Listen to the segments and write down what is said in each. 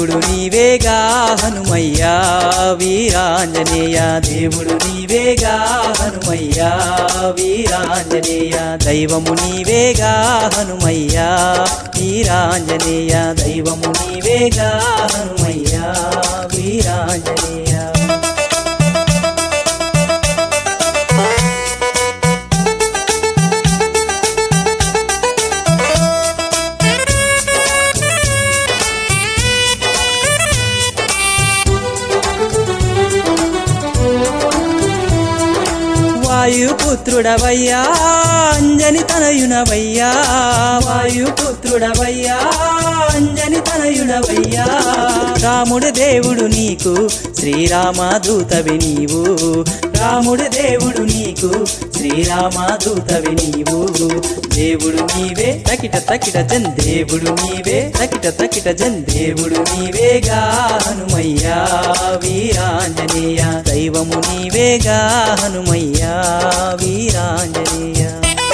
దేవుడు నీవేగా హనుమయ్యా వీరాంజనేయ దేవుడు నీవేగా హనుమయ్యా వీరాంజనేయ దైవము నీవేగా హనుమయ్యా వీరాంజనేయ దైవము నీవేగా హనుమయ్యా వీరాంజనేయ వాయుపుత్రుడవయ్యా అంజని తనయునవయ్యా వాయుపుత్రుడవయ్యా అంజని తనయుడవయ్యా రాముడు దేవుడు నీకు శ్రీరామదూతవి నీవు రాముడు దేవుడు నీకు శ్రీరామదూతవి నీవు దేవుడు నీవే తకిట తకిట జన్ దేవుడు నీవే తకిట తకిట జన్ దేవుడు నీవేగా హనుమయ్యా వీరాంజనేయ దైవము నీవేగా హనుమయ్యా వీరాంజనేయ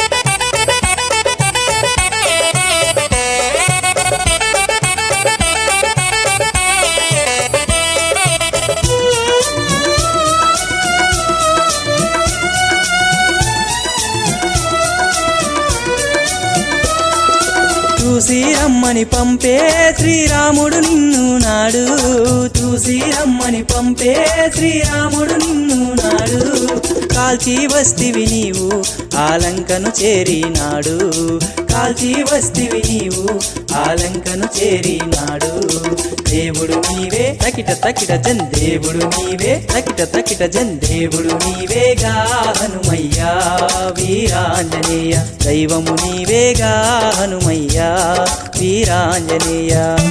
చూసి రమ్మని పంపే శ్రీరాముడు నిన్ను నాడు చూసి రమ్మని పంపే శ్రీరాముడు నిన్ను నాడు కాల్చి వస్తివి నీవు ఆలంకను చేరినాడు కాల్చి వస్తివి నీవు ఆలంకను చేరినాడు దేవుడు నీవే తకిట తకిట జన్ దేవుడు నీవే తకిట తకిట జన్ దేవుడు నీవేగా హనుమయ్యా వీరాంజనేయ దైవము నీవేగా హనుమయ్యా వీరాంజనేయ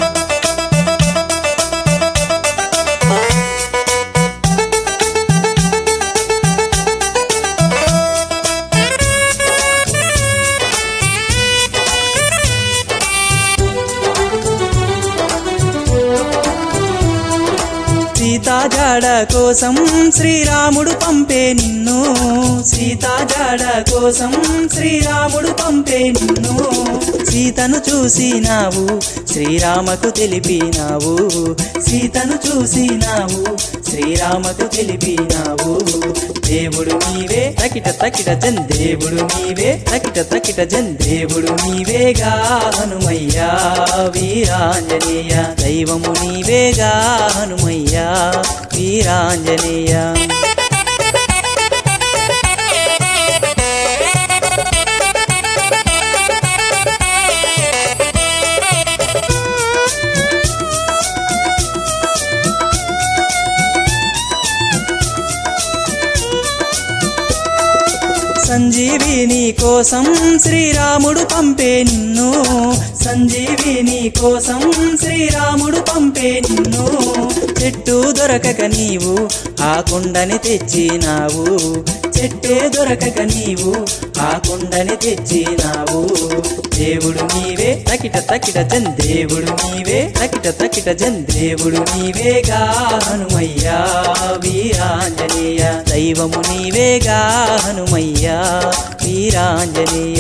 సీతా జాడ కోసం శ్రీరాముడు పంపే నిన్ను సీతా జాడ కోసం శ్రీరాముడు పంపే నిన్ను సీతను చూసినావు శ్రీరామకు తెలిపినావు సీతను చూసినావు శ్రీరామకు తెలిపినావు దేవుడు నీవే తకిట తకిట జన్ దేవుడు నీవే తకిట తకిట జన్ దేవుడు నీవేగా హనుమయ్యా వీరాంజనేయ దైవము నీవేగా హనుమయ్యా వీరాంజనేయ సంజీవిని కోసం శ్రీరాముడు పంపే నిన్ను సంజీవిని కోసం శ్రీరాముడు పంపే నిన్ను చెట్టు దొరకక నీవు ఆ కొండని తెచ్చినావు చెట్టే దొరకక నీవు ఆ కొండని తెచ్చినావు దేవుడు నీవే తకిట తకిట జన్ దేవుడు నీవే తకిట తకిట జన్ దేవుడు నీవేగా హనుమయ్యా వీరాంజనేయ దైవము నీవేగా హనుమయ్యా వీరాంజనేయ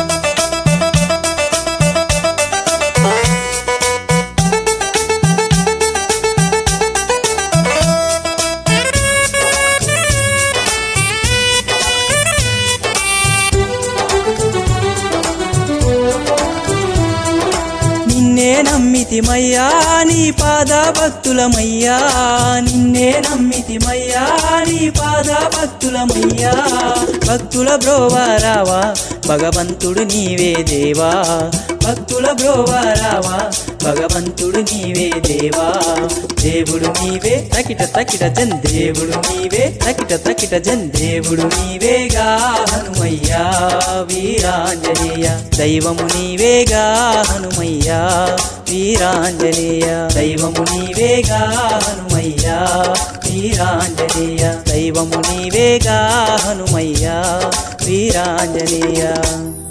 నిన్నే నమ్మితిమయ్యా నీ పాద భక్తులమయ్యా నిన్నే నమ్మితిమయ్యా నీ పాద భక్తులమయ్యా భక్తుల బ్రోవారావా భగవంతుడు నీవే దేవా భక్తుల బ్రోవారావా భగవంతుడు నీవే దేవా దేవుడు నీవే తకిట తకిట జన్ దేవుడు నీవే తకిట తకిట జన్ దేవుడు నీవేగా హనుమయ్యా వీరాంజనేయ దైవము నీవేగా హనుమయ్యా వీరాంజనేయ దైవము నీవేగా హనుమయ్యా వీరాంజనేయ దైవము నీవేగా హనుమయ్యా వీరాంజనేయ